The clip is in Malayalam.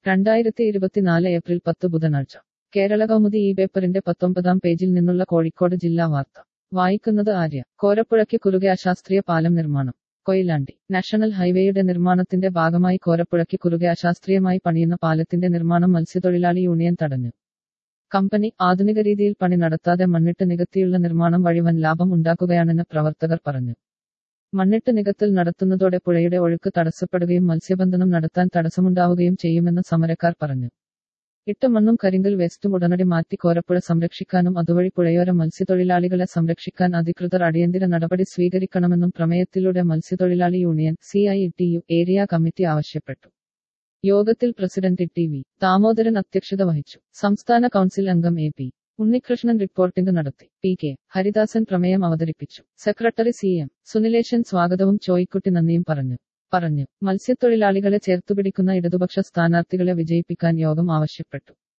രണ്ടായിരത്തി ഇരുപത്തിനാല് ഏപ്രിൽ പത്ത് ബുധനാഴ്ച കേരള കൗമുദി ഈ പേപ്പറിന്റെ പത്തൊമ്പതാം പേജിൽ നിന്നുള്ള കോഴിക്കോട് ജില്ലാ വാർത്ത വായിക്കുന്നത് ആര്യ കോരപ്പുഴയ്ക്ക് കുറുകെ അശാസ്ത്രീയ പാലം നിർമ്മാണം കൊയിലാണ്ടി നാഷണൽ ഹൈവേയുടെ നിർമ്മാണത്തിന്റെ ഭാഗമായി കോരപ്പുഴയ്ക്ക് കുറുകെ അശാസ്ത്രീയമായി പണിയുന്ന പാലത്തിന്റെ നിർമ്മാണം മത്സ്യത്തൊഴിലാളി യൂണിയൻ തടഞ്ഞു കമ്പനി ആധുനിക രീതിയിൽ പണി നടത്താതെ മണ്ണിട്ട് നികത്തിയുള്ള നിർമ്മാണം വഴി വൻ ലാഭം ഉണ്ടാക്കുകയാണെന്ന് പ്രവർത്തകർ പറഞ്ഞു മണ്ണിട്ട് നികത്തൽ നടത്തുന്നതോടെ പുഴയുടെ ഒഴുക്ക് തടസ്സപ്പെടുകയും മത്സ്യബന്ധനം നടത്താൻ തടസ്സമുണ്ടാവുകയും ചെയ്യുമെന്ന് സമരക്കാർ പറഞ്ഞു ഇട്ട മണ്ണും കരിങ്കൽ വേസ്റ്റും ഉടനടി മാറ്റി കോരപ്പുഴ സംരക്ഷിക്കാനും അതുവഴി പുഴയോര മത്സ്യത്തൊഴിലാളികളെ സംരക്ഷിക്കാൻ അധികൃതർ അടിയന്തര നടപടി സ്വീകരിക്കണമെന്നും പ്രമേയത്തിലൂടെ മത്സ്യത്തൊഴിലാളി union C I T U area committee ആവശ്യപ്പെട്ടു യോഗത്തിൽ പ്രസിഡന്റ് ടി വി ദാമോദരൻ അധ്യക്ഷത വഹിച്ചു സംസ്ഥാന കൗൺസിൽ അംഗം എ പി ഉണ്ണികൃഷ്ണൻ റിപ്പോർട്ടിംഗ് നടത്തി പി കെ ഹരിദാസൻ പ്രമേയം അവതരിപ്പിച്ചു സെക്രട്ടറി സി എം സുനിലേഷൻ സ്വാഗതവും ചോയ്ക്കുട്ടി നന്ദിയും പറഞ്ഞു പറഞ്ഞു മത്സ്യത്തൊഴിലാളികളെ ചേർത്തുപിടിക്കുന്ന ഇടതുപക്ഷ സ്ഥാനാർത്ഥികളെ വിജയിപ്പിക്കാൻ യോഗം ആവശ്യപ്പെട്ടു